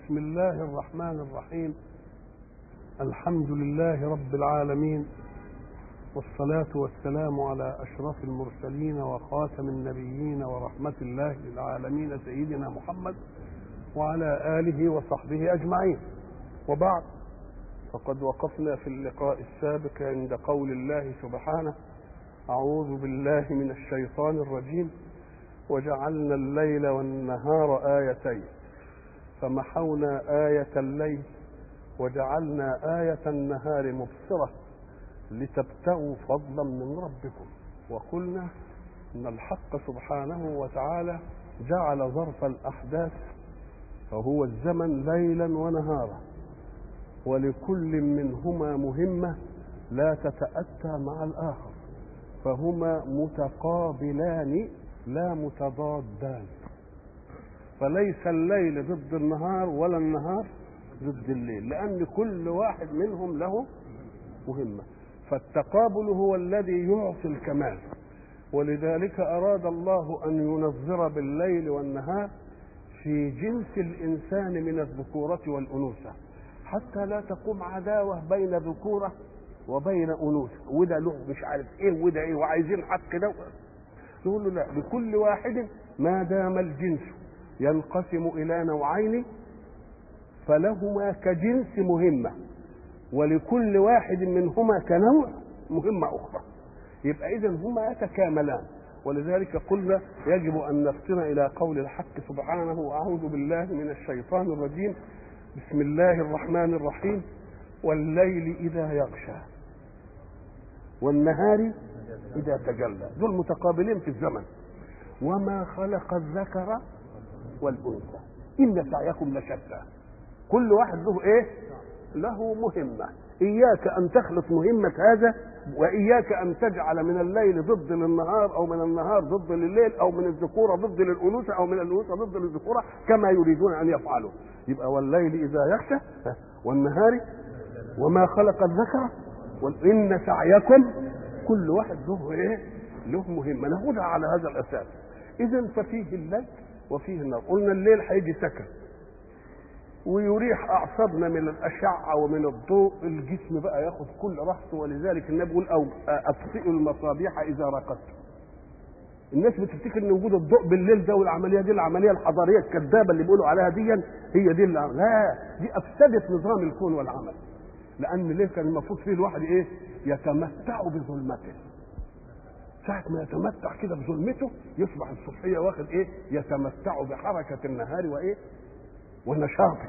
بسم الله الرحمن الرحيم الحمد لله رب العالمين والصلاة والسلام على أشرف المرسلين وخاتم النبيين ورحمة الله للعالمين سيدنا محمد وعلى آله وصحبه أجمعين وبعد فقد وقفنا في اللقاء السابق عند قول الله سبحانه أعوذ بالله من الشيطان الرجيم وجعلنا الليل والنهار آيتين فمحونا آية الليل وجعلنا آية النهار مبصرة لتبتغوا فضلا من ربكم وقلنا ان الحق سبحانه وتعالى جعل ظرف الاحداث فهو الزمن ليلا ونهارا ولكل منهما مهمه لا تتاتى مع الاخر فهما متقابلان لا متضادان فليس الليل ضد النهار ولا النهار ضد الليل لان كل واحد منهم له مهمه فالتقابل هو الذي يعطي الكمال ولذلك أراد الله أن ينظر بالليل والنهار في جنس الإنسان من الذكورة والأنوثة حتى لا تقوم عداوة بين ذكورة وبين أنوثة وده له مش عارف إيه وده إيه وعايزين حق ده نقول له لا لكل واحد ما دام الجنس ينقسم إلى نوعين فلهما كجنس مهمه ولكل واحد منهما كنوع مهمة أخرى يبقى إذا هما يتكاملان ولذلك قلنا يجب أن نفطن إلى قول الحق سبحانه وأعوذ بالله من الشيطان الرجيم بسم الله الرحمن الرحيم والليل إذا يغشى والنهار إذا تجلى دول متقابلين في الزمن وما خلق الذكر والأنثى إن سعيكم لشتى كل واحد له إيه له مهمة إياك أن تخلط مهمة هذا وإياك أن تجعل من الليل ضد للنهار أو من النهار ضد لليل أو من الذكورة ضد للأنوثة أو من الأنوثة ضد للذكورة كما يريدون أن يفعلوا يبقى والليل إذا يخشى والنهار وما خلق الذكر وإن سعيكم كل واحد له إيه؟ له مهمة ناخدها على هذا الأساس إذا ففيه الليل وفيه النهار قلنا الليل هيجي سكن ويريح اعصابنا من الاشعه ومن الضوء الجسم بقى ياخد كل راحته ولذلك النبي يقول او اطفئوا المصابيح اذا رقدتم الناس بتفتكر ان وجود الضوء بالليل ده والعمليه دي العمليه الحضاريه الكذابه اللي بيقولوا عليها دي هي دي اللي لا دي افسدت نظام الكون والعمل لان الليل كان المفروض فيه الواحد ايه يتمتع بظلمته ساعة ما يتمتع كده بظلمته يصبح الصبحية واخد ايه يتمتع بحركة النهار وايه ونشاطه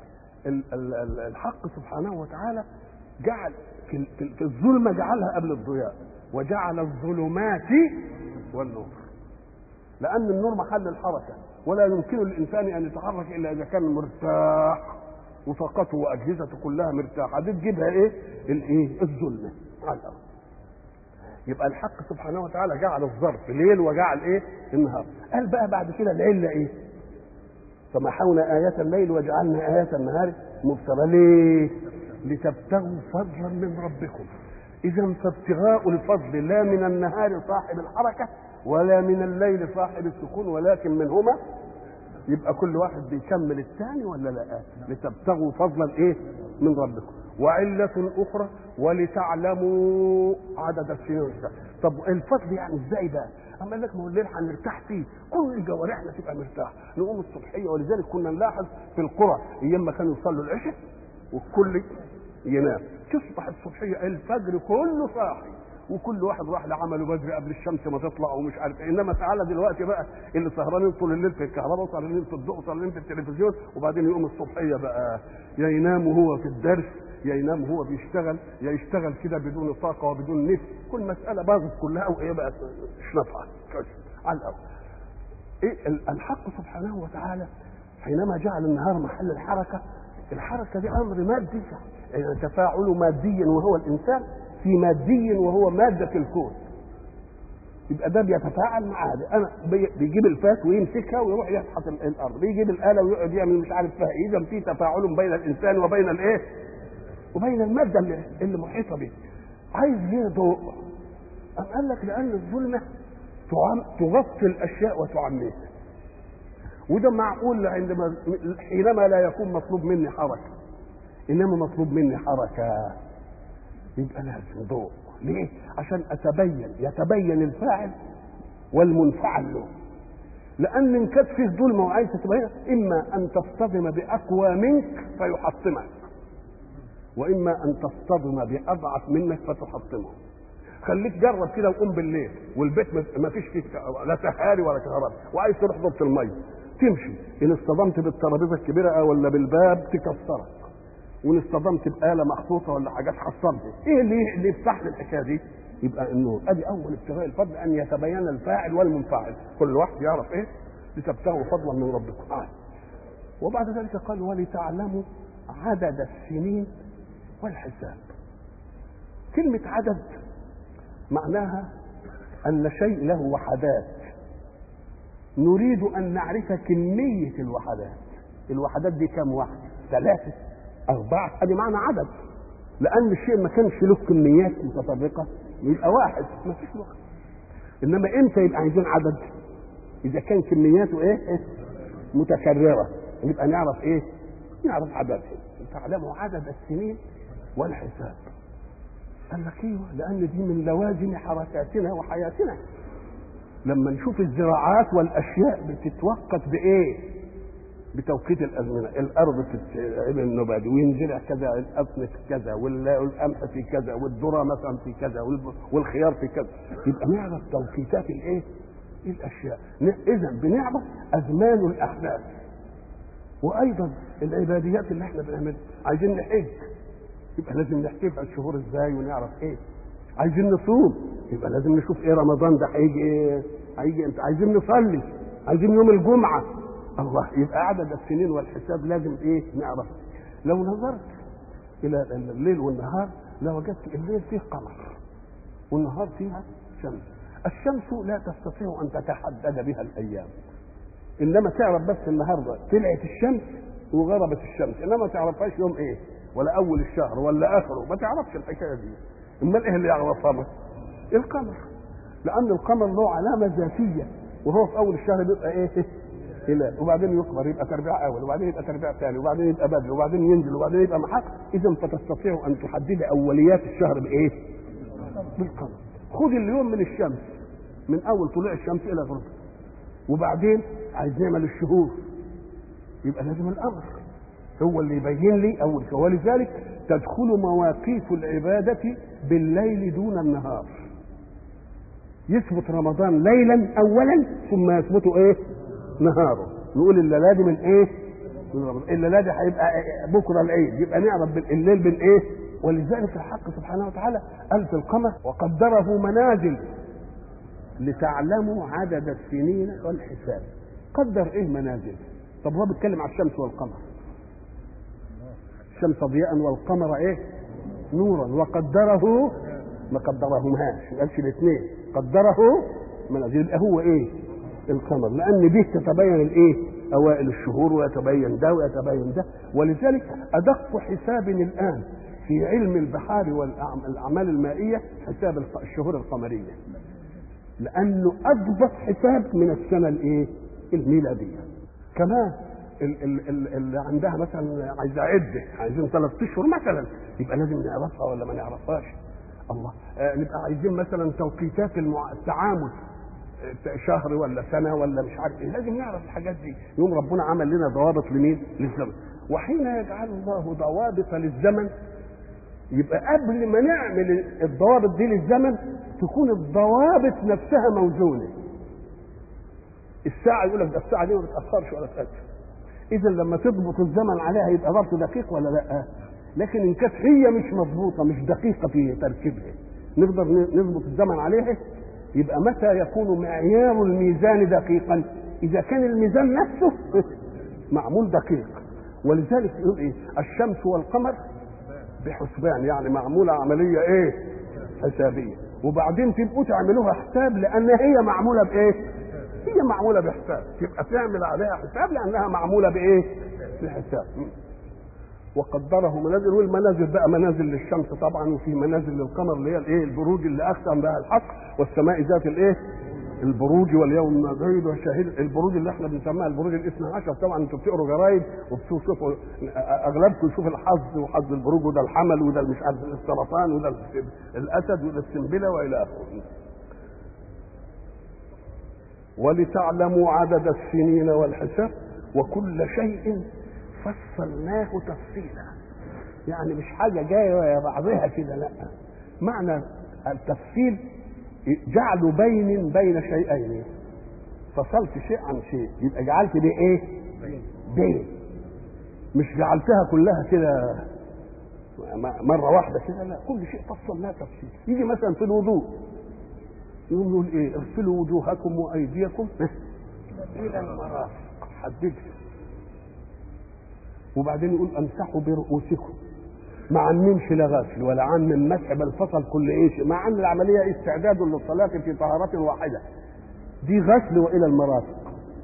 الحق سبحانه وتعالى جعل في الظلمة جعلها قبل الضياء وجعل الظلمات والنور لأن النور محل الحركة ولا يمكن للإنسان أن يتحرك إلا إذا كان مرتاح وطاقته وأجهزته كلها مرتاحة دي تجيبها إيه؟ الإيه؟ الظلمة على الأرض يبقى الحق سبحانه وتعالى جعل الظرف ليل وجعل إيه؟ النهار قال بقى بعد كده العلة إيه؟ فمحونا آية الليل وجعلنا آية النهار مبصرة ليه؟ لتبتغوا فضلا من ربكم إذا فابتغاء الفضل لا من النهار صاحب الحركة ولا من الليل صاحب السكون ولكن منهما يبقى كل واحد بيكمل الثاني ولا لا لتبتغوا فضلا ايه من ربكم وعلة أخرى ولتعلموا عدد السنين طب الفضل يعني ازاي بقى؟ أما قال لك ما هو الليل هنرتاح فيه كل جوارحنا تبقى مرتاح نقوم الصبحية ولذلك كنا نلاحظ في القرى أيام ما كانوا يصلوا العشاء والكل ينام تصبح الصبحية الفجر كله صاحي وكل واحد راح لعمله بدري قبل الشمس ما تطلع ومش عارف ايه انما تعالى دلوقتي بقى اللي سهرانين طول الليل في الكهرباء وسهرانين في الضوء وسهرانين في التلفزيون وبعدين يقوم الصبحيه بقى يا ينام وهو في الدرس يا ينام وهو بيشتغل يا يشتغل كده بدون طاقه وبدون نفس كل مساله باظت كلها وايه بقى مش نافعه على الارض ايه الحق سبحانه وتعالى حينما جعل النهار محل الحركه الحركه دي امر مادي يعني تفاعل مادي وهو الانسان في مادي وهو مادة الكون يبقى ده بيتفاعل مع هذا انا بيجيب الفاس ويمسكها ويروح يفحط الارض بيجيب الاله ويقعد يعمل مش عارف فيها ايه اذا في تفاعل بين الانسان وبين الايه وبين الماده اللي, اللي محيطه به عايز ليه ضوء أم قال لك لان الظلمه تغطي الاشياء وتعميها وده معقول عندما حينما لا يكون مطلوب مني حركه انما مطلوب مني حركه يبقى لازم ضوء ليه عشان اتبين يتبين الفاعل والمنفعل له لان ان كانت فيه ظلمه وعايز تتبين اما ان تصطدم باقوى منك فيحطمك واما ان تصطدم باضعف منك فتحطمه خليك جرب كده وقوم بالليل والبيت ما فيش فيه لا سحاري ولا كهرباء وعايز تروح ضبط الميه تمشي ان اصطدمت بالترابيزه الكبيره ولا بالباب تكسرك وان اصطدمت بآلة مخطوطة ولا حاجات حصلت ايه اللي اللي يفتح لي الحكايه دي؟ يبقى النور ادي اول ابتغاء الفضل ان يتبين الفاعل والمنفعل كل واحد يعرف ايه؟ لتبتغوا فضلا من ربكم آه. وبعد ذلك قال ولتعلموا عدد السنين والحساب كلمة عدد معناها أن شيء له وحدات نريد أن نعرف كمية الوحدات الوحدات دي كم واحد ثلاثة أربعة هذه معنى عدد لأن الشيء ما كانش له كميات متفرقة يبقى واحد ما فيش واحد إنما إمتى يبقى عايزين عدد إذا كان كمياته إيه, إيه؟ متكررة يبقى نعرف إيه نعرف عددها تعلموا عدد السنين والحساب قال لك ايوه لان دي من لوازم حركاتنا وحياتنا لما نشوف الزراعات والاشياء بتتوقت بايه بتوقيت الازمنه الارض تتعمل النبات وينزرع كذا القطن في كذا والقمح في كذا والذره مثلا في كذا والخيار في كذا يبقى نعرف توقيتات الايه الاشياء اذا بنعرف ازمان الاحداث وايضا العباديات اللي احنا بنعملها عايزين نحج يبقى لازم نحسبها الشهور ازاي ونعرف ايه عايزين نصوم يبقى لازم نشوف ايه رمضان ده هيجي ايه هيجي امتى عايزين نصلي عايزين يوم الجمعه الله يبقى عدد السنين والحساب لازم ايه نعرف لو نظرت الى الليل والنهار لوجدت الليل فيه قمر والنهار فيها شمس الشمس لا تستطيع ان تتحدد بها الايام انما تعرف بس النهارده طلعت الشمس وغربت الشمس انما ما تعرفهاش يوم ايه ولا اول الشهر ولا اخره ما تعرفش الحكايه دي امال ايه اللي يعرفها القمر لان القمر له علامه ذاتيه وهو في اول الشهر بيبقى ايه هلال وبعدين يكبر يبقى تربيع اول وبعدين يبقى تربيع ثاني وبعدين يبقى بدر وبعدين ينزل وبعدين يبقى محق اذا فتستطيع ان تحدد اوليات الشهر بايه بالقمر خذ اليوم من الشمس من اول طلوع الشمس الى غروبها وبعدين عايز نعمل الشهور يبقى لازم الامر هو اللي يبين لي اول ولذلك تدخل مواقيت العباده بالليل دون النهار يثبت رمضان ليلا اولا ثم يثبت ايه نهاره نقول الليله دي من ايه من رمضان الليله دي هيبقى بكره العيد يبقى نعرف الليل بين ايه ولذلك الحق سبحانه وتعالى قال في القمر وقدره منازل لتعلموا عدد السنين والحساب قدر ايه منازل طب هو بيتكلم على الشمس والقمر الشمس ضياء والقمر ايه نورا وقدره ما قدرهمهاش ما قالش الاثنين قدره منازل يبقى هو ايه القمر لان به تتبين الايه اوائل الشهور ويتبين ده ويتبين ده ولذلك ادق حساب الان في علم البحار والاعمال المائيه حساب الشهور القمريه لانه اضبط حساب من السنه الايه الميلاديه كمان اللي عندها مثلا عايزه عده عايزين ثلاث اشهر مثلا يبقى لازم نعرفها ولا ما نعرفهاش الله آه نبقى عايزين مثلا توقيتات المع... التعامل شهر ولا سنه ولا مش عارف ايه لازم نعرف الحاجات دي يوم ربنا عمل لنا ضوابط لمين للزمن وحين يجعل الله ضوابط للزمن يبقى قبل ما نعمل الضوابط دي للزمن تكون الضوابط نفسها موزونه الساعه يقول لك ده الساعه دي ما بتاخرش ولا تاخر اذا لما تضبط الزمن عليها يبقى ضبط دقيق ولا لا لكن ان كانت هي مش مضبوطه مش دقيقه في تركيبها نقدر نضبط الزمن عليها يبقى متى يكون معيار الميزان دقيقا اذا كان الميزان نفسه معمول دقيق ولذلك يقول ايه الشمس والقمر بحسبان يعني معموله عمليه ايه حسابيه وبعدين تبقوا تعملوها حساب لان هي معموله بايه هي معموله بحساب تبقى تعمل عليها حساب لانها معموله بايه بحساب وقدره منازل والمنازل بقى منازل للشمس طبعا وفي منازل للقمر اللي هي الايه البروج اللي اقسم بها الحق والسماء ذات الايه البروج واليوم الموعود وشاهد البروج اللي احنا بنسميها البروج الاثنى عشر طبعا انتوا بتقروا جرايد وبتشوفوا اغلبكم يشوف الحظ وحظ البروج وده الحمل وده مش عارف السرطان وده الاسد وده السنبله والى اخره ولتعلموا عدد السنين والحساب وكل شيء فصلناه تفصيلا يعني مش حاجة جاية بعضها كده لا معنى التفصيل جعل بين بين شيئين فصلت شيء عن شيء يبقى جعلت دي ايه بين مش جعلتها كلها كده مرة واحدة كده لا كل شيء فصلناه تفصيل يجي مثلا في الوضوء يقوم يقول ايه اغسلوا وجوهكم وايديكم الى المرافق حددها وبعدين يقول امسحوا برؤوسكم ما عممش لا غسل ولا عمم مسح بل فصل كل ايش مع ان العمليه استعداد للصلاه في طهاره واحده دي غسل والى المرافق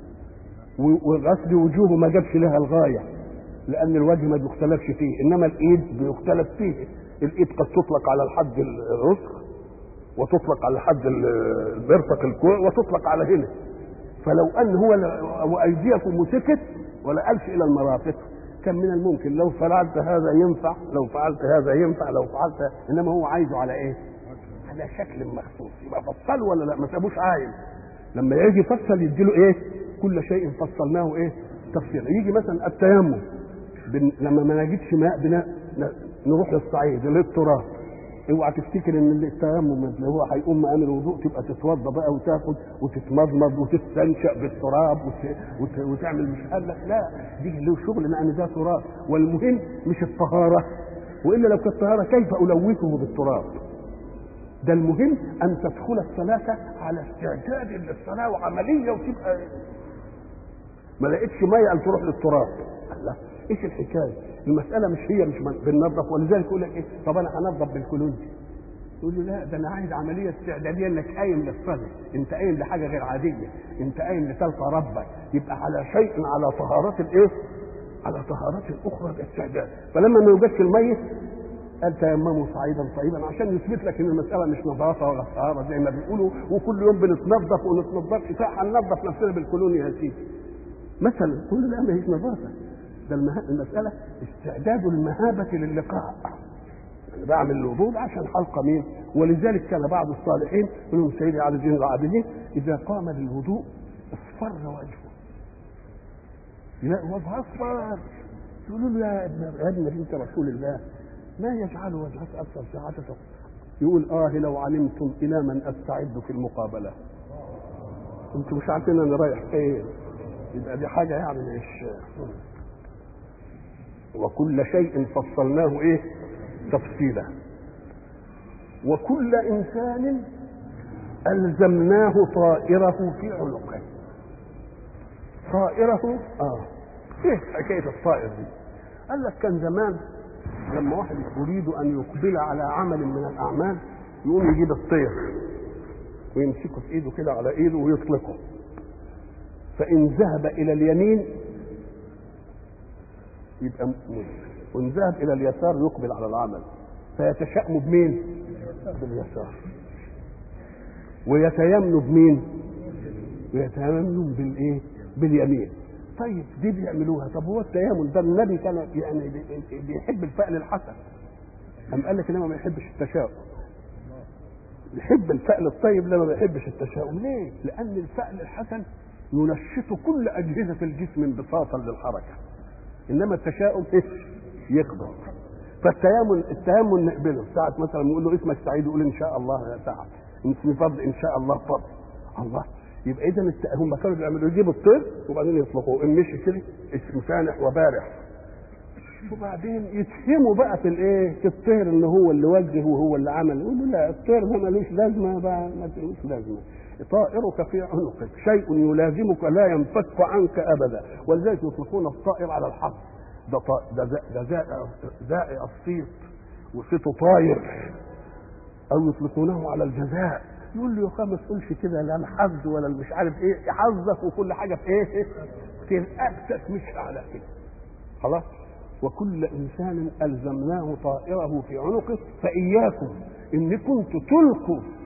وغسل وجوه ما جابش لها الغايه لان الوجه ما بيختلفش فيه انما الايد بيختلف فيه الايد قد تطلق على الحد الرسغ وتطلق على حد المرفق الكوع وتطلق على هنا فلو ان هو وايديكم مسكت ولا قالش الى المرافق كان من الممكن لو فعلت هذا ينفع لو فعلت هذا ينفع لو فعلت انما هو عايزه على ايه؟ على شكل مخصوص يبقى فصل ولا لا ما سابوش عايز لما يجي يفصل يديله ايه؟ كل شيء فصلناه ايه؟ تفصيلا يجي مثلا التيمم بن... لما ما نجدش ماء بنا... نروح للصعيد للتراب اوعى تفتكر ان التيمم اللي هو هيقوم مقام الوضوء تبقى تتوضى بقى وتاخد وتتمضمض وتستنشق بالتراب وت... وت... وتعمل مش قال لك لا دي له شغل لان ده تراب والمهم مش الطهاره والا لو كانت طهاره كيف الوثه بالتراب ده المهم ان تدخل الصلاه على استعداد للصلاه وعمليه وتبقى ما لقيتش ميه ان تروح للتراب الله ايش الحكايه المساله مش هي مش بننظف ولذلك يقول لك ايه طب انا هنظف بالكلوز يقول له لا ده انا عايز عمليه استعداديه انك قايم للصلاه انت قايم لحاجه غير عاديه انت قايم لتلقى ربك يبقى على شيء على طهارات الايه على طهارات الاخرى باستعداد فلما ما يوجدش الميت قال تيمموا صعيدا طيبا عشان يثبت لك ان المساله مش نظافه ولا طهاره زي ما بيقولوا وكل يوم بنتنظف ونتنظف صح هننظف نفسنا بالكولونيا يا سيدي مثلا كل ده ما هيش نظافه ده المسألة استعداد المهابة للقاء يعني بعمل الوضوء عشان حلقة مين ولذلك كان بعض الصالحين منهم سيدي علي الدين العابدين إذا قام للوضوء اصفر وجهه يلاقي وجهه أصفر يقولوا له يا ابن يا ابن بنت رسول الله ما يجعل وجهك أصفر ساعتك يقول آه لو علمتم إلى من أستعد في المقابلة انتوا مش عارفين انا رايح فين يبقى دي حاجه يعني مش وكل شيء فصلناه ايه تفصيلا وكل انسان الزمناه طائره في عنقه طائره اه ايه حكايه الطائر دي قال لك كان زمان لما واحد يريد ان يقبل على عمل من الاعمال يقوم يجيب الطير ويمسكه في ايده كده على ايده ويطلقه فان ذهب الى اليمين يبقى مسلم وان ذهب الى اليسار يقبل على العمل فيتشأم بمين باليسار ويتيمن بمين ويتيمن بالايه باليمين طيب دي بيعملوها طب هو التيمن ده النبي كان يعني بيحب الفعل الحسن أم قال لك انما ما يحبش التشاؤم يحب الفعل الطيب لما ما يحبش التشاؤم ليه؟ لأن الفعل الحسن ينشط كل أجهزة الجسم انبساطا للحركة إنما التشاؤم إيه؟ يقبض فالتيامن التيامن نقبله ساعة مثلا نقول له اسمك سعيد يقول إن شاء الله يا سعد اسمي فضل إن شاء الله فضل الله يبقى إذا هم كانوا بيعملوا يجيبوا الطير وبعدين يطلقوه إن مشي كده اسم فانح وبارح وبعدين يتهموا بقى في الايه في الطير ان هو اللي وجه وهو اللي عمل يقولوا لا الطير ده ملوش لازمه بقى ملوش لازمه طائرك في عنقك شيء يلازمك لا ينفك عنك ابدا ولذلك يطلقون الطائر على الحظ ده طا... ده ده ده زائع الصيت وصيته طاير او يطلقونه على الجزاء يقول له يا اخي ما تقولش كده لا الحظ ولا مش عارف ايه حظك وكل حاجه في ايه في رقبتك مش على كده خلاص وكل انسان الزمناه طائره في عنقه فاياكم ان كنتم تلقوا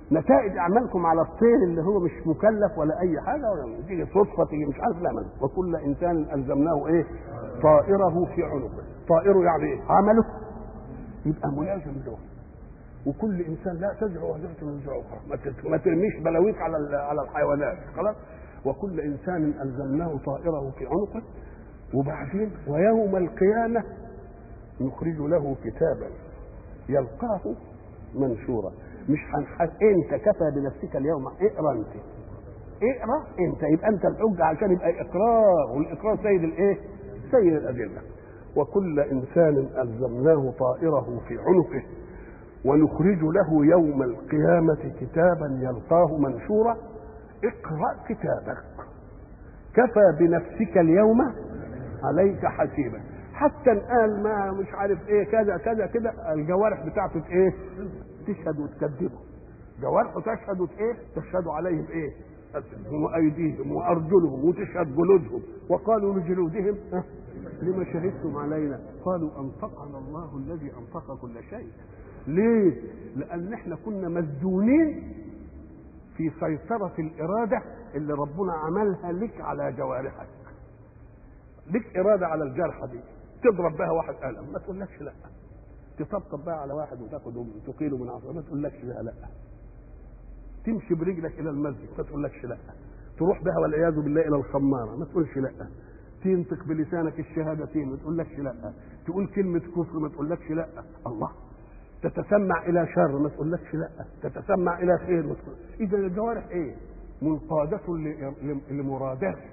نتائج اعمالكم على الطير اللي هو مش مكلف ولا اي حاجه ولا تيجي صدفه تيجي مش عارف لا من. وكل انسان الزمناه ايه طائره في عنقه طائره يعني ايه عمله يبقى ملازم له وكل انسان لا تزرع وزرعه من زرع اخرى ما تت- ما ترميش بلاويك على ال- على الحيوانات خلاص وكل انسان الزمناه طائره في عنقه وبعدين ويوم القيامه نخرج له كتابا يلقاه منشورا مش هنح... انت كفى بنفسك اليوم اقرا انت اقرا انت يبقى انت الحجه عشان يبقى اقرار والاقرار سيد الايه؟ سيد الادله وكل انسان الزمناه طائره في عنقه ونخرج له يوم القيامه كتابا يلقاه منشورا اقرا كتابك كفى بنفسك اليوم عليك حسيبا حتى قال ما مش عارف ايه كذا كذا كده الجوارح بتاعته ايه تشهد وتكذبه جوارحه تشهد وت- ايه تشهد عليهم ايه أسلهم وايديهم وارجلهم وتشهد جلودهم وقالوا لجلودهم ها، لما شهدتم علينا قالوا انطقنا الله الذي انطق كل شيء ليه لان احنا كنا مسجونين في سيطرة الإرادة اللي ربنا عملها لك على جوارحك لك إرادة على الجرحة دي تضرب بها واحد قلم ما تقولكش لا تطبطب بقى على واحد وتاخده تقيله من عصا ما تقولكش لا لا تمشي برجلك إلى المسجد ما تقولكش لا تروح بها والعياذ بالله إلى الخمارة ما تقولش لا تنطق بلسانك الشهادتين ما تقولكش لا تقول كلمة كفر ما تقولكش لا الله تتسمع الى شر ما تقولكش لا تتسمع الى خير ما تقول اذا الجوارح ايه منقادة ل- ل- لمراداتك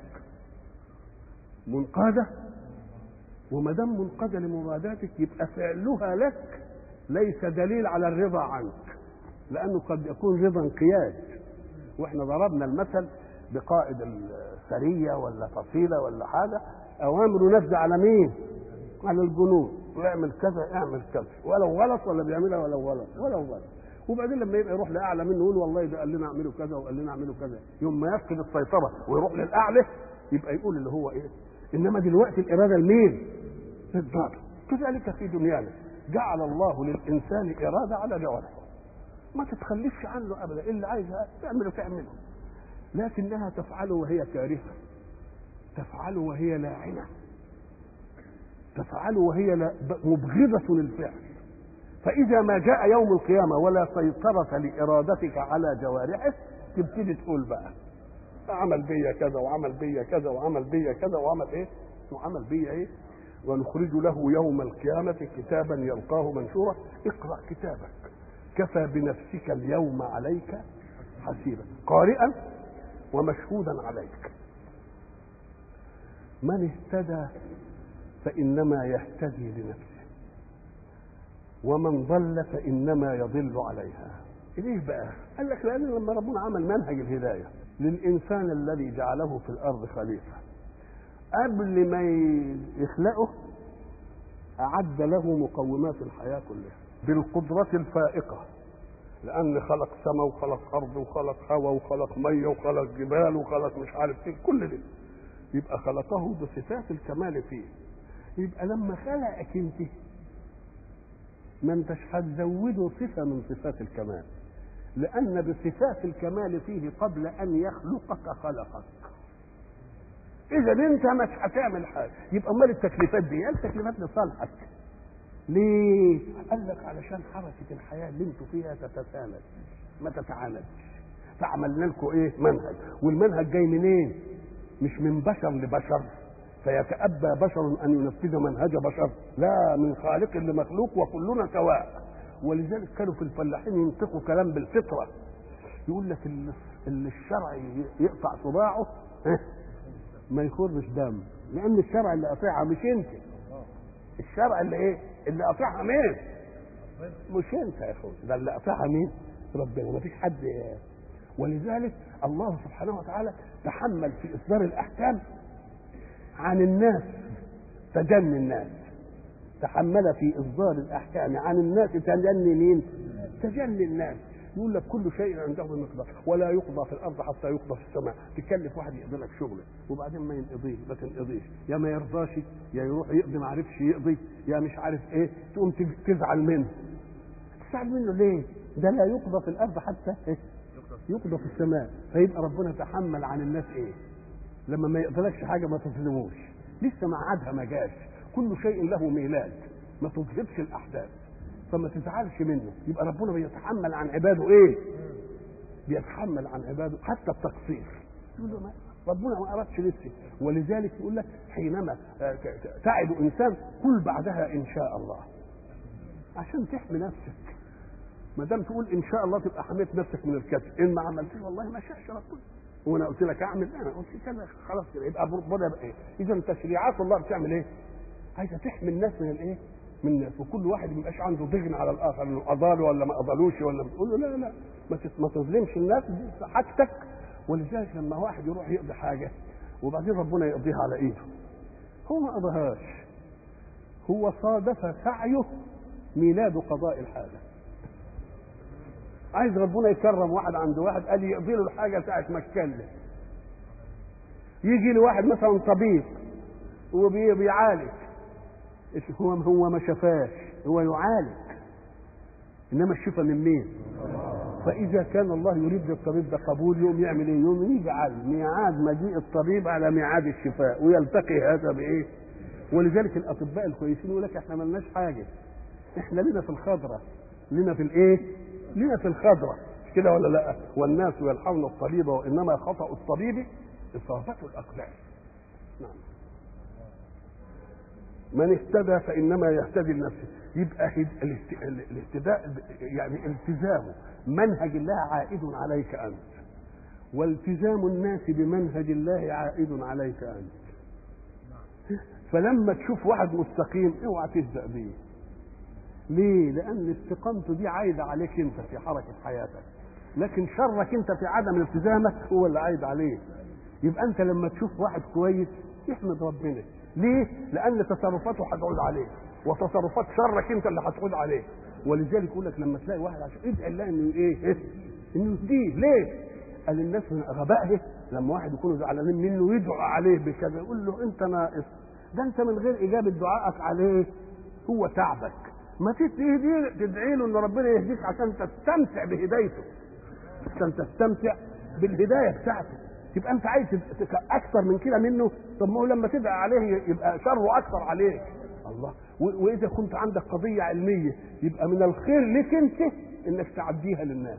منقادة وما دام منقادة لمراداتك يبقى فعلها لك ليس دليل على الرضا عنك لانه قد يكون رضا انقياد واحنا ضربنا المثل بقائد السريه ولا فصيله ولا حاجه اوامره نفذ على مين؟ على الجنود واعمل كذا اعمل كذا ولو غلط ولا بيعملها ولو غلط ولو غلط وبعدين لما يبقى يروح لاعلى منه يقول والله ده قال لنا اعملوا كذا وقال لنا اعملوا كذا يوم ما يفقد السيطره ويروح للاعلى يبقى يقول اللي هو ايه انما دلوقتي الاراده لمين؟ للضابط كذلك في دنيانا جعل الله للانسان اراده على جوارحه ما تتخلفش عنه ابدا اللي عايزها تعمله تعمله لكنها تفعله وهي كارهه تفعله وهي لاعنه تفعله وهي لا- مبغضة للفعل فإذا ما جاء يوم القيامة ولا سيطرة لإرادتك على جوارحك تبتدي تقول بقى عمل بيا كذا وعمل بيا كذا وعمل بيا كذا وعمل ايه وعمل بيا ايه ونخرج له يوم القيامة كتابا يلقاه منشورا اقرأ كتابك كفى بنفسك اليوم عليك حسيبا قارئا ومشهودا عليك من اهتدى فإنما يهتدي لنفسه ومن ضل فإنما يضل عليها ليه بقى؟ قال لك لأن لما ربنا عمل منهج الهداية للإنسان الذي جعله في الأرض خليفة قبل ما يخلقه أعد له مقومات الحياة كلها بالقدرة الفائقة لأن خلق سماء وخلق أرض وخلق هواء وخلق مية وخلق جبال وخلق مش عارف ايه كل ده يبقى خلقه بصفات الكمال فيه يبقى لما خلقك انت ما انتش هتزوده صفه من صفات الكمال لان بصفات الكمال فيه قبل ان يخلقك خلقك اذا انت مش هتعمل حاجه يبقى امال التكليفات دي التكليفات لصالحك ليه قال لك علشان حركه الحياه اللي انتوا فيها تتساند ما تتعاندش فعملنا لكم ايه منهج والمنهج جاي منين مش من بشر لبشر فيتأبى بشر أن ينفذ منهج بشر لا من خالق لمخلوق وكلنا سواء ولذلك كانوا في الفلاحين ينطقوا كلام بالفطرة يقول لك اللي اللي الشرع يقطع صباعه ها، ما يخرش دم لأن الشرع اللي قاطعها مش أنت الشرع اللي إيه اللي قاطعها مين مش أنت يا أخوي ده اللي قاطعها مين ربنا ما فيش حد ولذلك الله سبحانه وتعالى تحمل في إصدار الأحكام عن الناس تجني الناس تحمل في إصدار الأحكام عن الناس تجني مين؟ تجني الناس يقول لك كل شيء عنده بمقدار ولا يقضى في الارض حتى يقضى في السماء تكلف واحد يقضي لك شغله وبعدين ما ينقضيه ما تنقضيش يا ما يرضاش يا يروح يقضي ما عرفش يقضي يا مش عارف ايه تقوم تزعل منه تزعل منه ليه؟ ده لا يقضى في الارض حتى إيه؟ يقضى في السماء فيبقى ربنا تحمل عن الناس ايه لما ما يقبلكش حاجه ما تظلموش لسه ميعادها ما جاش كل شيء له ميلاد ما تجهدش الاحداث فما تزعلش منه يبقى ربنا بيتحمل عن عباده ايه بيتحمل عن عباده حتى التقصير يقول له ما ربنا ما ارادش لسه ولذلك يقول لك حينما تعد انسان قل بعدها ان شاء الله عشان تحمي نفسك ما دام تقول ان شاء الله تبقى حميت نفسك من الكذب ان ما عملتش والله ما شاءش ربنا وانا قلت لك اعمل انا قلت كذا خلاص كده يبقى ربنا يبقى ايه اذا تشريعات الله بتعمل ايه عايزه تحمي الناس من الايه من الناس وكل واحد ما يبقاش عنده ضغن على الاخر انه اضاله ولا ما اضالوش ولا بتقول له لا لا ما ما تظلمش الناس دي حاجتك ولذلك لما واحد يروح يقضي حاجه وبعدين ربنا يقضيها على ايده هو ما قضاهاش هو صادف سعيه ميلاد قضاء الحاجه عايز ربنا يكرم واحد عند واحد قال يقضي له الحاجه ساعه ما اتكلم يجي له واحد مثلا طبيب وبيعالج هو هو ما شفاش هو يعالج انما الشفاء من مين فاذا كان الله يريد للطبيب ده قبول يوم يعمل ايه يوم يجعل ميعاد مجيء الطبيب على ميعاد الشفاء ويلتقي هذا بايه ولذلك الاطباء الكويسين يقول لك احنا ملناش حاجه احنا لنا في الخضره لنا في الايه لنا في الخضره مش كده ولا لا والناس يلحون الطبيب وانما خطا الطبيب اصابته الاقدام نعم من اهتدى فانما يهتدي لنفسه يبقى الاهتداء يعني التزامه منهج الله عائد عليك انت والتزام الناس بمنهج الله عائد عليك انت فلما تشوف واحد مستقيم اوعى تهزأ بيه ليه؟ لأن استقامته دي عايدة عليك أنت في حركة حياتك لكن شرك أنت في عدم التزامك هو اللي عايد عليه يبقى أنت لما تشوف واحد كويس احمد ربنا ليه؟ لأن تصرفاته هتعود عليه وتصرفات شرك أنت اللي هتعود عليه ولذلك يقول لك لما تلاقي واحد عشان ادعي الله انه ايه؟ انه يهديه ليه؟ قال الناس من غبائه لما واحد يكونوا زعلانين منه يدعو عليه بكذا يقول له انت ناقص ده انت من غير اجابه دعائك عليه هو تعبك ما تدعي تدعي له ان ربنا يهديك عشان تستمتع بهدايته عشان تستمتع بالهدايه بتاعته يبقى انت عايز اكثر من كده منه طب ما هو لما تدعي عليه يبقى شره اكثر عليك الله واذا كنت عندك قضيه علميه يبقى من الخير لك انت انك تعديها للناس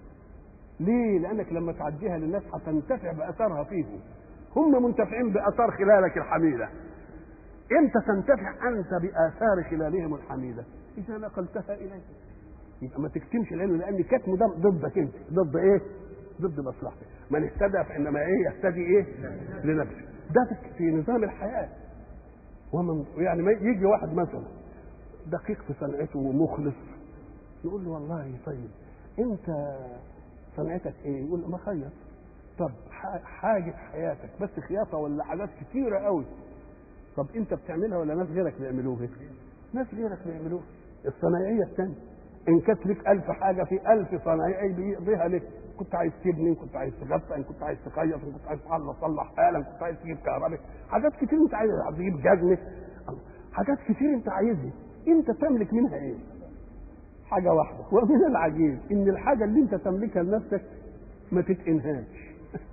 ليه لانك لما تعديها للناس هتنتفع باثارها فيهم هم منتفعين باثار خلالك الحميده امتى تنتفع انت باثار خلالهم الحميده اذا نقلتها اليك يبقى ما تكتمش العلم لان كتمه ده ضدك انت ضد ايه ضد مصلحتك من اهتدى فانما ايه يهتدي ايه لنفسه ده في نظام الحياه ومن يعني ما يجي واحد مثلا دقيق في صنعته ومخلص يقول له والله طيب انت صنعتك ايه يقول له ما خيط طب حاجه حياتك بس خياطه ولا حاجات كتيره قوي طب انت بتعملها ولا ناس غيرك بيعملوها ناس غيرك بيعملوها الصنايعيه الثانيه ان كانت لك ألف حاجه في ألف صنايعي بيقضيها لك كنت عايز تبني كنت عايز تغطى ان كنت عايز تخيط ان كنت عايز تصلح آلة كنت عايز تجيب كهرباء حاجات كتير انت عايز تجيب جزمه حاجات كتير انت عايزها انت تملك منها ايه حاجة واحدة ومن العجيب ان الحاجة اللي انت تملكها لنفسك ما تتقنهاش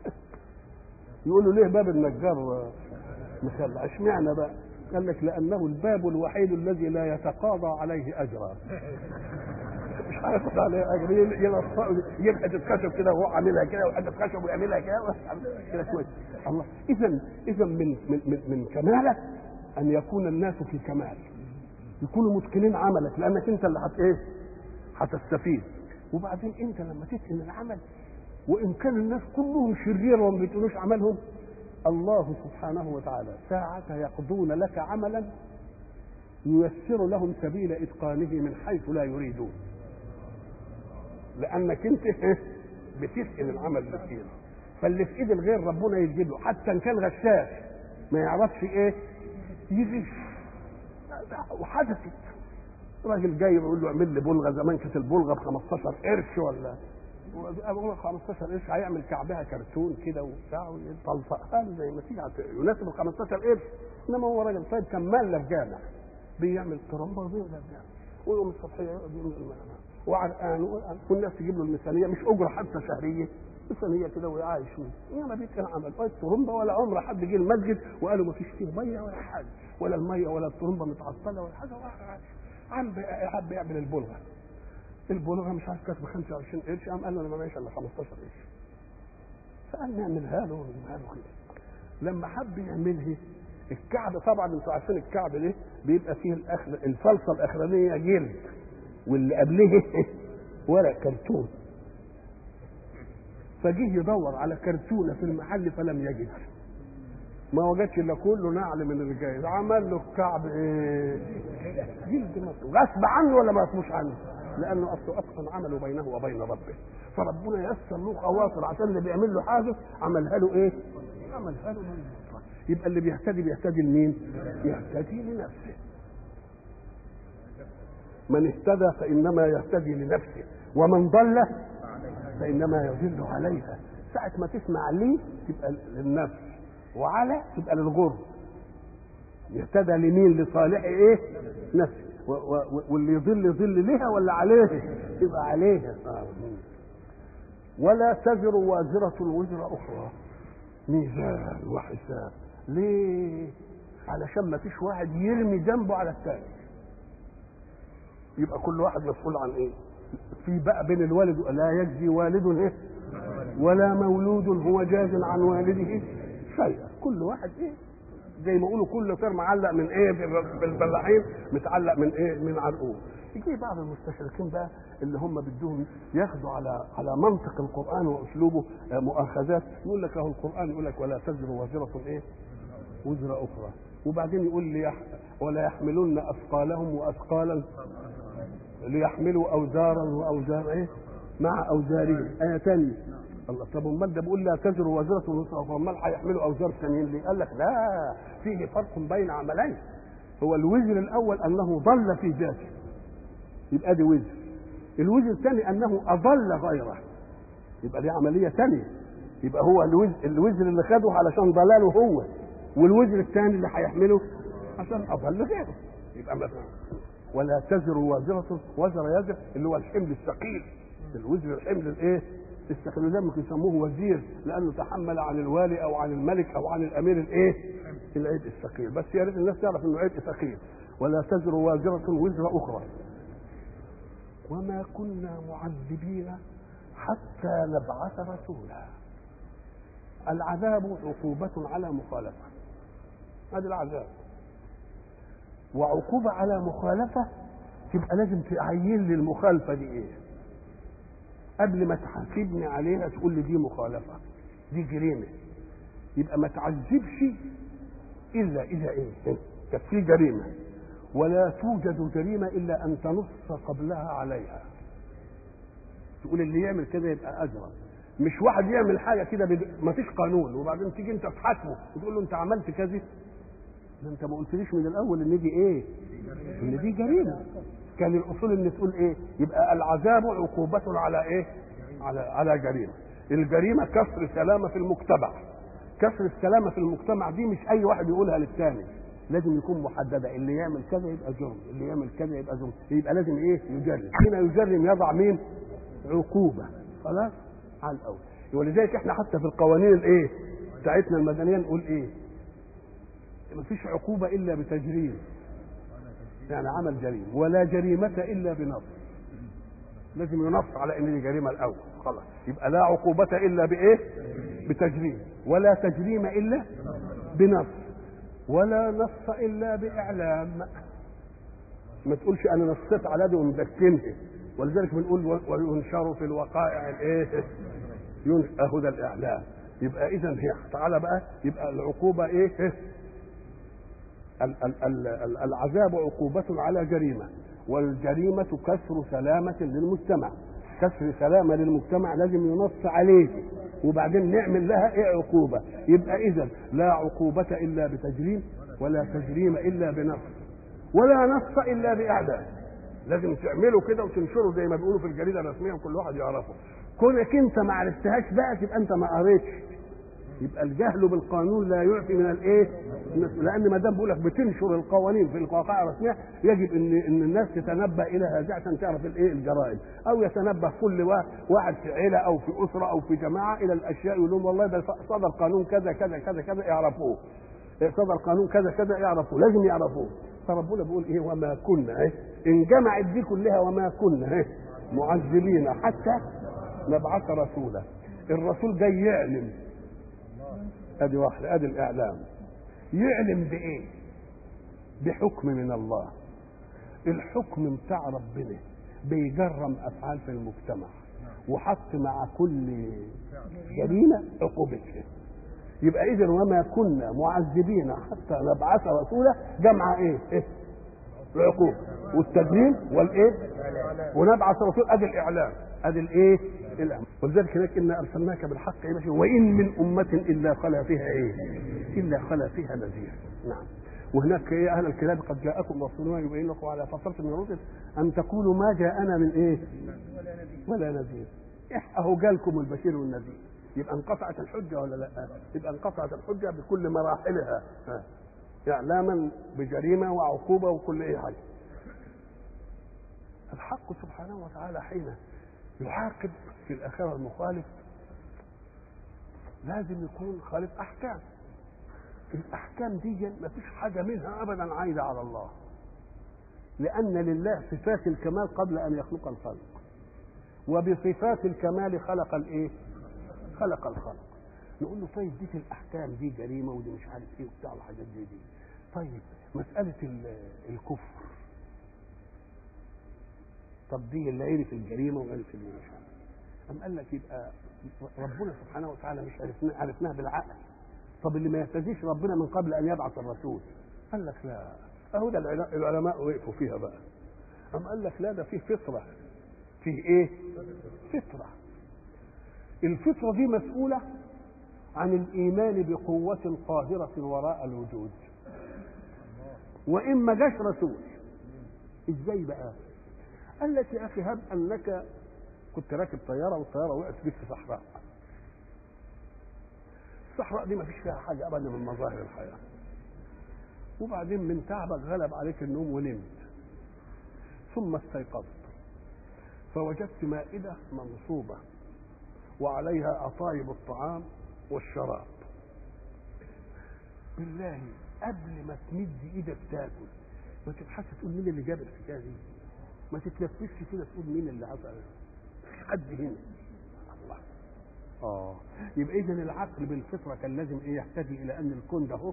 يقولوا ليه باب النجار مخلع اشمعنى بقى قال لك لانه الباب الوحيد الذي لا يتقاضى عليه اجرا مش هياخد عليه اجر يجيب حته خشب كده وهو عاملها كده وحته خشب ويعملها كده كده كويس الله اذا اذا من من من, من كمالك ان يكون الناس في كمال يكونوا متقنين عملك لانك انت اللي هت ايه هتستفيد وبعدين انت لما تتقن العمل وان كان الناس كلهم شرير وما بيتقنوش عملهم الله سبحانه وتعالى ساعة يقضون لك عملا ييسر لهم سبيل اتقانه من حيث لا يريدون لانك انت بتتقن العمل بكثير فاللي في ايد الغير ربنا يجيب له حتى ان كان غشاش ما يعرفش ايه يغش وحدثت راجل جاي بيقول له اعمل لي بلغه زمان كانت البلغه ب 15 قرش ولا ابو 15 قرش هيعمل كعبها كرتون كده وبتاع ويطلطقها له زي ما تيجي يناسب ال 15 قرش انما هو راجل طيب كان مالة في جامع بيعمل ترمبه وبيعمل في جامع ويقوم الصبحيه يقعد يعمل وعرقان وقرقان. والناس تجيب له الميزانيه مش اجره حتى شهريه ميزانيه كده وعايش فيه انما دي كان عمل ولا الطرمبه ولا عمر حد جه المسجد وقالوا ما فيش فيه ميه ولا حاجه ولا الميه ولا الطرمبه متعطله ولا حاجه ولا عم حب يعمل البلغه البلغه مش عارف كانت ب 25 قرش قام قال له انا ما معيش الا 15 قرش فقال نعملها له ونعملها له كده لما حب يعملها الكعب طبعا انتوا عارفين الكعب ده بيبقى فيه الأخر الفلصه الاخرانيه جلد واللي قبله ورق كرتون فجه يدور على كرتونه في المحل فلم يجد ما وجدش الا كله نعل من الجايز عمل له الكعب ايه جلد مصر غصب عنه ولا ما غصبوش عنه لانه اصله اتقن عمله بينه وبين ربه فربنا يسر له خواطر عشان اللي بيعمل له حاجه عملها له ايه عملها له من يبقى اللي بيهتدي بيهتدي لمين يهتدي لنفسه من اهتدى فانما يهتدي لنفسه ومن ضل فانما يضل عليها ساعه ما تسمع لي تبقى للنفس وعلى تبقى للغر يهتدى لمين لصالح ايه نفسه و- و- واللي يضل يضل لها ولا عليه يبقى عليها آه. ولا تزر وازرة وزر أخرى ميزان وحساب ليه؟ علشان ما فيش واحد يرمي ذنبه على الثاني يبقى كل واحد مسؤول عن ايه؟ في بقى بين الوالد لا يجزي والد ايه؟ ولا مولود هو جاز عن والده شيئا كل واحد ايه؟ زي ما يقولوا كل طير معلق من ايه بالبلاعين متعلق من ايه من عرقوب يجي بعض المستشرقين بقى اللي هم بدهم ياخدوا على على منطق القران واسلوبه آه، مؤاخذات يقول لك اهو القران يقول لك ولا تزر وازره ايه وزر اخرى وبعدين يقول لي يح... ولا يحملن اثقالهم واثقالا ليحملوا اوزارا واوزار ايه مع اوزارهم ايه ثانيه الله طب امال ده بيقول لا تزر وازره وزر اخرى امال هيحملوا اوزار ثانيين ليه؟ قال لك لا فيه فرق بين عملين هو الوزر الاول انه ضل في ذاته يبقى دي وزر الوزر الثاني انه اضل غيره يبقى دي عمليه ثانيه يبقى هو الوزر, الوزر اللي خده علشان ضلاله هو والوزر الثاني اللي هيحمله عشان اضل غيره يبقى مثلا ولا تزر وازرة وزر يزر اللي هو الحمل الثقيل الوزر الحمل الايه؟ الثقيل ده ممكن يسموه وزير لانه تحمل عن الوالي او عن الملك او عن الامير الايه؟ العبء الثقيل بس يا ريت الناس تعرف انه عبء ثقيل ولا تزر وازرة وزر اخرى وما كنا معذبين حتى نبعث رسولا العذاب عقوبة على مخالفة هذا العذاب وعقوبة على مخالفة تبقى لازم تعين لي المخالفة دي ايه قبل ما تحاسبني عليها تقول لي دي مخالفة دي جريمة يبقى ما تعذبش إلا إذا إيه كانت في جريمة ولا توجد جريمة إلا أن تنص قبلها عليها تقول اللي يعمل كده يبقى أجرم مش واحد يعمل حاجة كده بد... ما فيش قانون وبعدين تيجي أنت تحاسبه وتقول له أنت عملت كذا ده أنت ما قلتليش من الأول إن دي إيه؟ إن دي جريمة كان الأصول إن تقول إيه؟ يبقى العذاب عقوبة على إيه؟ على على جريمة الجريمة كسر سلامة في المجتمع كسر السلامة في المجتمع دي مش أي واحد يقولها للثاني لازم يكون محدده اللي يعمل كذا يبقى جرم اللي يعمل كذا يبقى جرم يبقى لازم ايه يجرم هنا يجرم يضع مين عقوبه خلاص على الاول ولذلك احنا حتى في القوانين الايه بتاعتنا المدنيه نقول ايه ما فيش عقوبه الا بتجريم يعني عمل جريمه ولا جريمه الا بنص لازم ينص على ان دي جريمه الاول خلاص يبقى لا عقوبه الا بايه بتجريم ولا تجريم الا بنص ولا نص الا باعلام ما تقولش انا نصيت على دي ومذكنها ولذلك بنقول وينشر في الوقائع الايه اهو ده الاعلام يبقى اذا هي تعالى بقى يبقى العقوبه ايه ال- ال- ال- ال- العذاب عقوبة على جريمة والجريمة كسر سلامة للمجتمع كسر سلامة للمجتمع لازم ينص عليه وبعدين نعمل لها ايه عقوبة يبقى اذا لا عقوبة الا بتجريم ولا تجريم الا بنص ولا نص الا باعدام لازم تعمله كده وتنشره زي ما بيقولوا في الجريده الرسميه وكل واحد يعرفه كونك انت ما عرفتهاش بقى تبقى انت ما قريتش يبقى الجهل بالقانون لا يعفي من الايه؟ لان ما دام بقول لك بتنشر القوانين في الواقع الرسميه يجب ان ان الناس تتنبه الى هذا عشان تعرف الايه الجرائم او يتنبه كل واحد في عيله او في اسره او في جماعه الى الاشياء يقول لهم والله ده صدر قانون كذا كذا كذا كذا يعرفوه صدر قانون كذا كذا يعرفوه لازم يعرفوه فربنا بيقول ايه وما كنا ايه ان جمعت دي كلها وما كنا ايه معذبين حتى نبعث رسولا الرسول جاي يعلم ادي واحده ادي الاعلام يعلم بايه بحكم من الله الحكم بتاع ربنا بيجرم افعال في المجتمع وحط مع كل جريمه عقوبتها يبقى اذا وما كنا معذبين حتى نبعث رسولا جمع ايه؟ إيه؟ العقوبه والتدليل والايه؟ ونبعث رسول ادي الاعلام ادي الايه؟ الاعلام ولذلك هناك انا ارسلناك بالحق يا باشا وان من امه الا خلا فيها ايه؟ الا خلا فيها نذير نعم وهناك ايه اهل الكتاب قد جاءكم رسولنا يبين لكم على فتره من الرسل ان تقولوا ما جاءنا من ايه؟ ولا نذير اهو جالكم البشير والنذير يبقى انقطعت الحجة ولا لا؟ يبقى انقطعت الحجة بكل مراحلها إعلاما بجريمة وعقوبة وكل أي حاجة. الحق سبحانه وتعالى حين يعاقب في الآخرة المخالف لازم يكون خالف أحكام. الأحكام دي ما فيش حاجة منها أبدا عايدة على الله. لأن لله صفات الكمال قبل أن يخلق الخلق. وبصفات الكمال خلق الإيه؟ خلق الخلق نقول له طيب دي الاحكام دي جريمه ودي مش عارف ايه وبتاع الحاجات دي دي طيب مساله الكفر طب دي اللي عرف الجريمه وعرف اللي مش عارف أم قال لك يبقى ربنا سبحانه وتعالى مش عرفنا عرفناها بالعقل طب اللي ما يهتديش ربنا من قبل ان يبعث الرسول قال لك لا اهو ده العلماء وقفوا فيها بقى أم قال لك لا ده فيه فطره فيه ايه فطره الفطرة دي مسؤولة عن الإيمان بقوة قاهرة وراء الوجود وإن ما جاش رسول إزاي بقى؟ قال لك يا أخي هب أنك كنت راكب طيارة والطيارة وقعت بيك في صحراء الصحراء دي ما فيش فيها حاجة أبدا من مظاهر الحياة وبعدين من تعبك غلب عليك النوم ونمت ثم استيقظت فوجدت مائدة منصوبة وعليها أطايب الطعام والشراب بالله قبل ما تمد ايدك تاكل ما تبحث تقول مين اللي جاب الحكايه دي ما تتلفش كده تقول مين اللي عطى حد هنا الله اه يبقى اذا العقل بالفطره كان لازم ايه يهتدي الى ان الكون ده هو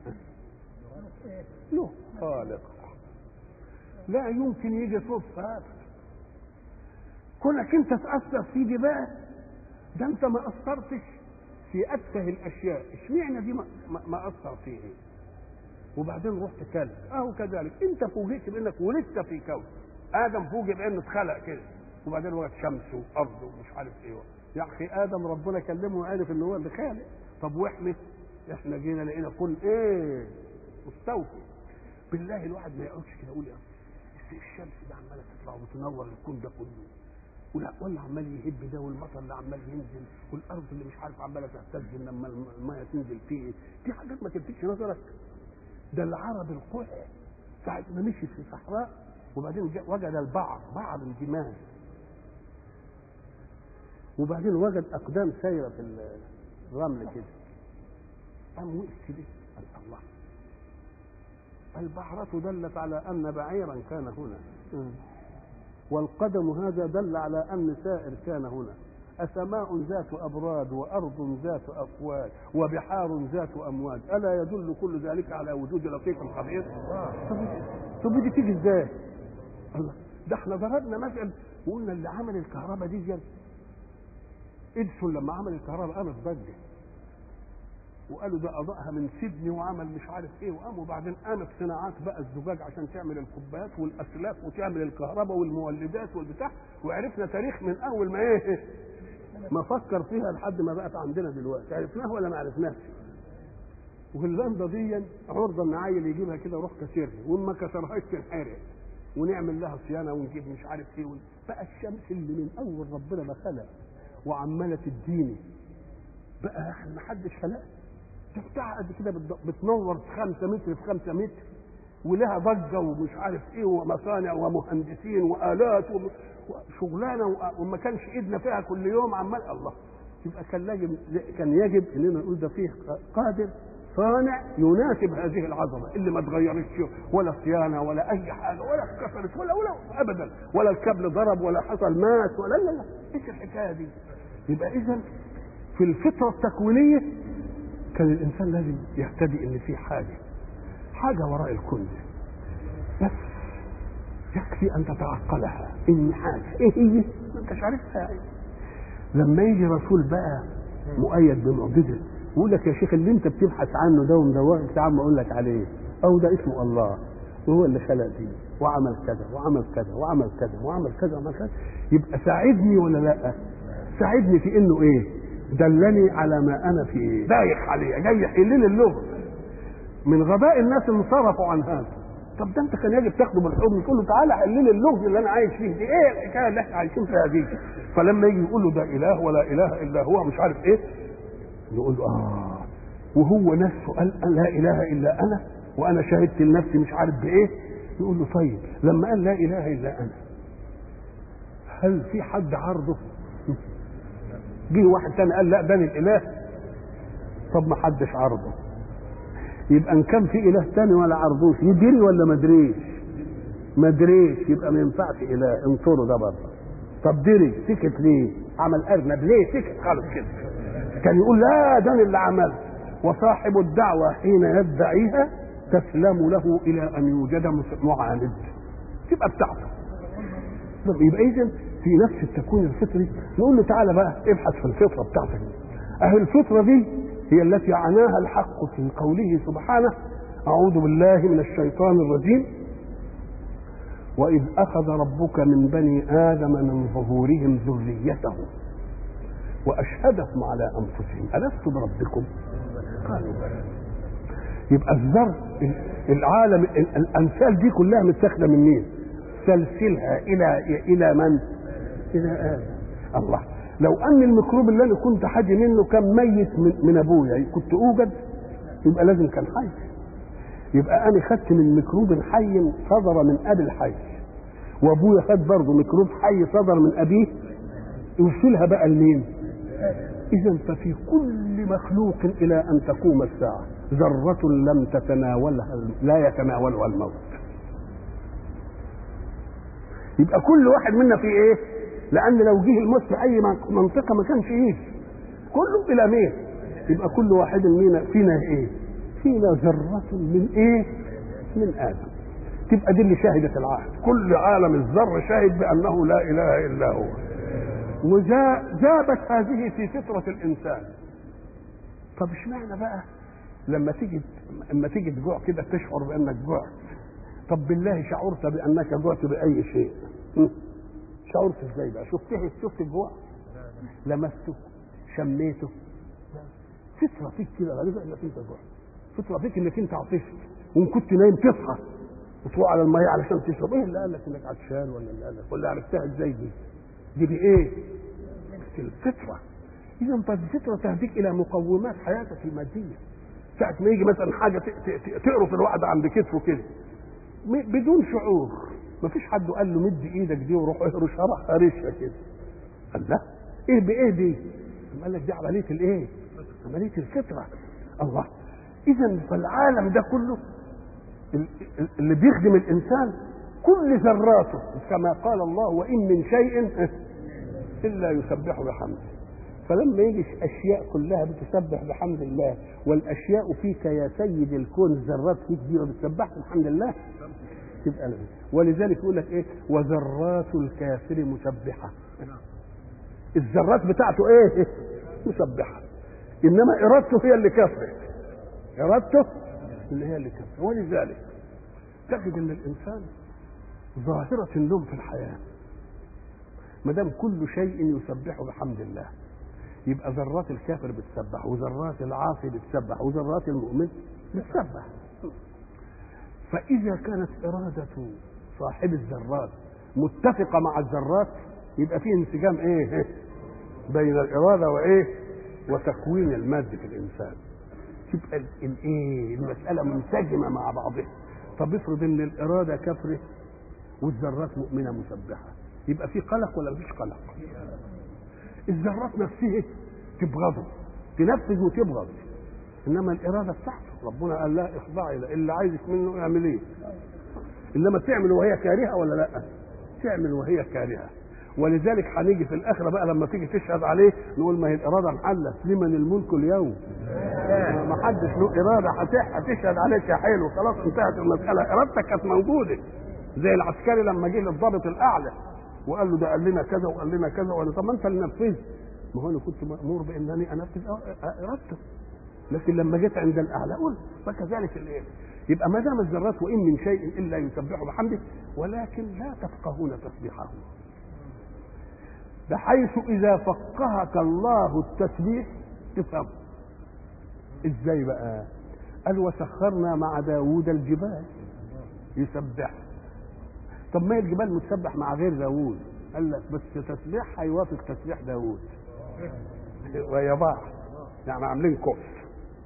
له خالق لا يمكن يجي صدفه هذا كونك انت تاثر فيه دي بقى ده انت ما اثرتش في اتفه الاشياء اشمعنى دي ما, ما اثر فيه ايه وبعدين رحت كلب اهو كذلك انت فوجئت بانك ولدت في كون ادم فوجئ بانه اتخلق كده وبعدين وقت شمس وارض ومش عارف ايه يا اخي ادم ربنا كلمه وعرف ان هو اللي خالق طب واحنا احنا جينا لقينا كل ايه مستوفي بالله الواحد ما يقعدش كده يقول يا الشمس دي عماله تطلع وتنور الكون ده كله ولا ولا عمال يهب ده والمطر اللي عمال ينزل والارض اللي مش عارف عماله تهتز لما الميه تنزل فيه دي حاجات ما تلفتش نظرك ده العرب القح ساعة ما مشي في الصحراء وبعدين وجد البعر بعر الجمال وبعدين وجد اقدام سايره في الرمل كده قام وقف كده قال الله البحرة دلت على أن بعيرا كان هنا والقدم هذا دل على أن سائر كان هنا أسماء ذات أبراد وأرض ذات أفواج وبحار ذات أمواج ألا يدل كل ذلك على وجود لطيف خبير طب دي تيجي ازاي الله ده احنا ضربنا مثل وقلنا اللي عمل الكهرباء دي جل ادسون لما عمل الكهرباء قامت ضجه وقالوا ده اضاءها من سيدني وعمل مش عارف ايه وقام وبعدين قامت صناعات بقى الزجاج عشان تعمل الكوبايات والاسلاك وتعمل الكهرباء والمولدات والبتاع وعرفنا تاريخ من اول ما ايه ما فكر فيها لحد ما بقت عندنا دلوقتي عرفناها ولا ما عرفناش واللمبه دي عرضه ان عيل يجيبها كده ويروح كسرها وما كسرهاش تنحرق ونعمل لها صيانه ونجيب مش عارف ايه بقى الشمس اللي من اول ربنا ما خلق وعماله تديني بقى احنا ما حدش خلق ده بتاع قد كده بتض- بتنور في 5 متر في 5 متر ولها ضجه ومش عارف ايه ومصانع ومهندسين والات وم- وشغلانه و- وما كانش ايدنا فيها كل يوم عمال الله يبقى كان يجب كان يجب اننا نقول ده فيه قادر صانع يناسب هذه العظمه اللي ما اتغيرتش ولا صيانه ولا اي حاجه ولا اتكسرت ولا ولا ابدا ولا الكابل ضرب ولا حصل ماس ولا لا لا ايش الحكايه دي؟ يبقى اذا في الفطره التكوينيه كان الانسان لازم يهتدي ان في حاجه حاجه وراء الكون ده. بس يكفي ان تتعقلها ان حاجه ايه هي؟ ما انتش عارفها لما يجي رسول بقى مؤيد بمعجزه يقول لك يا شيخ اللي انت بتبحث عنه ده ومدوقك تعال ما اقول لك عليه او ده اسمه الله وهو اللي خلق دي وعمل كذا وعمل كذا وعمل كذا وعمل كذا وعمل كذا يبقى ساعدني ولا لا؟ ساعدني في انه ايه؟ دلني على ما انا فيه دايخ عليه جاي يحل لي اللغه من غباء الناس اللي صرفوا عن هذا طب ده انت كان يجب تاخده بالحضن تقول له تعالى حل لي اللغز اللي انا عايش فيه دي ايه الحكايه اللي احنا عايشين فيها دي فلما يجي يقول له ده اله ولا اله الا هو مش عارف ايه يقول له اه وهو نفسه قال لا اله الا انا وانا شهدت لنفسي مش عارف بايه يقول له طيب لما قال لا اله الا انا هل في حد عارضه جه واحد تاني قال لا ده الاله طب ما حدش عارضه يبقى ان كان في اله تاني ولا عرضوش يدري ولا ما دريش ما دريش يبقى ما ينفعش اله انطره ده بره طب دري سكت ليه عمل ارنب ليه سكت خالص كده كان يقول لا ده أنا اللي عمل وصاحب الدعوه حين يدعيها تسلم له الى ان يوجد معاند تبقى بتاعته طب يبقى اذا في نفس التكوين الفطري نقول له تعالى بقى ابحث في الفطره بتاعتك اهي الفطره دي هي التي عناها الحق في قوله سبحانه اعوذ بالله من الشيطان الرجيم واذ اخذ ربك من بني ادم من ظهورهم ذريتهم واشهدهم على انفسهم الست بربكم قالوا بلى يبقى الذر العالم الامثال دي كلها متاخده من مين سلسلها الى الى من الى ادم الله لو ان الميكروب اللي انا كنت حاجي منه كان ميت من, من ابويا كنت اوجد يبقى لازم كان حي يبقى انا خدت من ميكروب حي صدر من ابي الحي وابويا خد برضه ميكروب حي صدر من ابيه يوصلها بقى لمين اذا ففي كل مخلوق الى ان تقوم الساعه ذره لم تتناولها لا يتناولها الموت يبقى كل واحد منا في ايه لان لو جه الموت في اي منطقه ما كانش يجي كله الى مين يبقى كل واحد منا فينا ايه فينا ذره من ايه من ادم تبقى دي اللي شهدت العهد كل عالم الذر شاهد بانه لا اله الا هو وجابت هذه في فطره الانسان طب اشمعنى بقى لما تيجي لما تيجي تجوع كده تشعر بانك جوعت طب بالله شعرت بانك جوعت باي شيء شعرت ازاي بقى شفته شفت الجوع لمسته شميته فطره فيك كده غريبه انك انت جوعت فطره فيك انك انت عطشت وان كنت نايم تصحى وتروح على الميه علشان تشرب ايه اللي قال لك انك عطشان ولا اللي قال لك ولا عرفتها ازاي دي دي بايه في الفطره اذا فالفطره تهديك الى مقومات حياتك الماديه ساعه ما يجي مثلا حاجه تقرص الواحد عند كتفه كده بدون شعور ما فيش حد قال له مد ايدك دي وروح اهرشها راح هرشها كده قال لا ايه بايه دي قال لك دي عمليه الايه عمليه الفطره الله اذا فالعالم ده كله اللي بيخدم الانسان كل ذراته كما قال الله وان من شيء الا يسبح بحمده فلما يجي اشياء كلها بتسبح بحمد الله والاشياء فيك يا سيد الكون الذرات فيك دي بتسبح بحمد الله تبقى لها ولذلك يقول لك ايه وذرات الكافر مسبحه الذرات بتاعته ايه مسبحه انما ارادته هي اللي كفرت ارادته اللي هي اللي كفرت ولذلك تجد ان الانسان ظاهره النوم في الحياه ما دام كل شيء يسبح بحمد الله يبقى ذرات الكافر بتسبح وذرات العاصي بتسبح وذرات المؤمن بتسبح فإذا كانت إرادة صاحب الذرات متفقة مع الذرات يبقى فيه انسجام إيه؟ بين الإرادة وإيه؟ وتكوين المادة في الإنسان تبقى الايه المسألة منسجمة مع بعضها طب افرض ان الإرادة كفرة والذرات مؤمنة مسبحة يبقى في قلق ولا مفيش قلق الذرات نفسها تبغضه تنفذ وتبغض انما الاراده بتاعته ربنا قال لها اخضعي له اللي عايزك منه اعمل ايه انما تعمل وهي كارهه ولا لا تعمل وهي كارهه ولذلك هنيجي في الاخره بقى لما تيجي تشهد عليه نقول ما هي الاراده محلت لمن الملك اليوم ما حدش له اراده هتشهد عليك يا حلو خلاص انتهت المساله ارادتك كانت موجوده زي العسكري لما جه للضابط الاعلى وقال له ده قال لنا كذا وقال لنا كذا وقال طب ما انت اللي نفذت ما هو انا كنت مامور بانني انفذ ارادته لكن لما جيت عند الاعلى قلت فكذلك الايه يبقى ما دام الذرات وان من شيء الا يسبح بحمده ولكن لا تفقهون تسبيحه بحيث اذا فقهك الله التسبيح تفهم ازاي بقى قال وسخرنا مع داوود الجبال يسبح طب ما هي الجبال متسبح مع غير داوود قال لك بس تسبيحها يوافق تسبيح داوود ويا بعض يعني عاملين كفر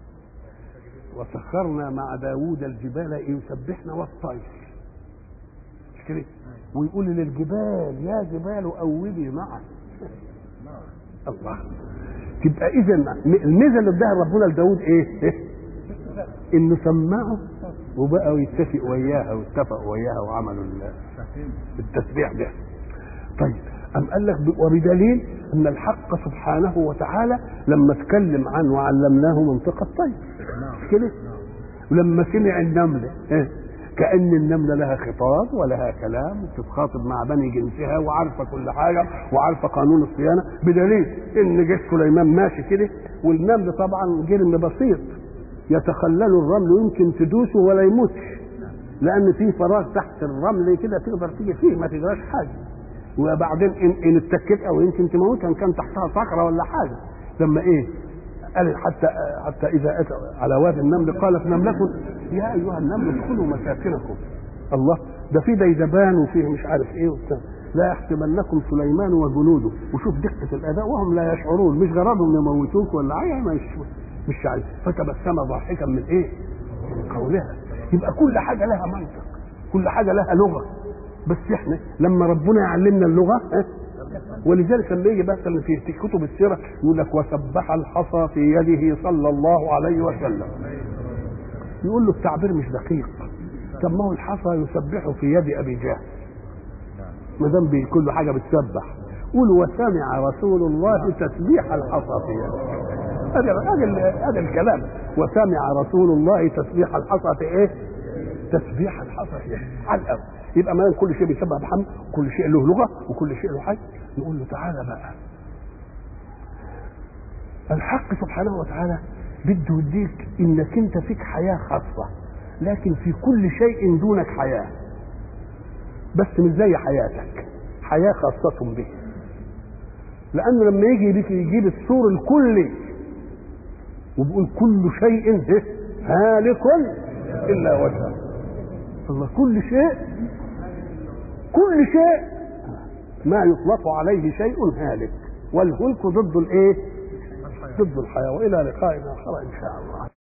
وسخرنا مع داوود الجبال يسبحنا والطير مش كده ويقول للجبال يا جبال أوبي معه الله تبقى اذا الميزه اللي اداها ربنا لداوود ايه؟ إيه؟ انه سمعه وبقى يتفق وياها واتفقوا وياها وعملوا التسبيح ده طيب أم قال لك وبدليل أن الحق سبحانه وتعالى لما اتكلم عنه وعلمناه منطق الطير مش كده؟ ولما سمع النملة إيه؟ كأن النملة لها خطاب ولها كلام وبتتخاطب مع بني جنسها وعارفة كل حاجة وعارفة قانون الصيانة بدليل إن جيش سليمان ماشي كده والنمل طبعا جرم بسيط يتخلل الرمل ويمكن تدوسه ولا يموتش لأن في فراغ تحت الرمل كده تقدر تيجي فيه ما تجراش حاجة وبعدين ان ان اتكيت او يمكن تموتها ان كان تحتها صخره ولا حاجه لما ايه قال حتى حتى اذا اتى على وادي النمل قالت نمله يا ايها النمل ادخلوا مساكنكم الله ده في ديدبان وفيه مش عارف ايه وبتاع لا يحسبنكم سليمان وجنوده وشوف دقه الاداء وهم لا يشعرون مش غرضهم يموتوك ولا حاجه مش مش عارف فتبسم ضاحكا من ايه؟ من قولها يبقى كل حاجه لها منطق كل حاجه لها لغه بس احنا لما ربنا يعلمنا اللغه اه ولذلك لما يجي مثلا في كتب السيره يقول لك وسبح الحصى في يده صلى الله عليه وسلم يقول له التعبير مش دقيق طب ما هو الحصى يسبح في يد ابي جهل ما دام كل حاجه بتسبح قول وسمع رسول الله تسبيح الحصى في يده هذا هذا الكلام وسمع رسول الله تسبيح الحصى في ايه؟ تسبيح الحصى في يده على الاول يبقى ما كل شيء بيسبح بحمد كل شيء له لغه وكل شيء له حي نقول له تعالى بقى الحق سبحانه وتعالى بده يديك انك انت فيك حياه خاصه لكن في كل شيء دونك حياه بس مش زي حياتك حياه خاصه به لانه لما يجي بك يجيب السور الكلي وبيقول كل شيء هالك الا وجهه الله كل شيء كل شيء ما يطلق عليه شيء هالك والهلك ضد الايه ضد الحياه والى لقاء اخر ان شاء الله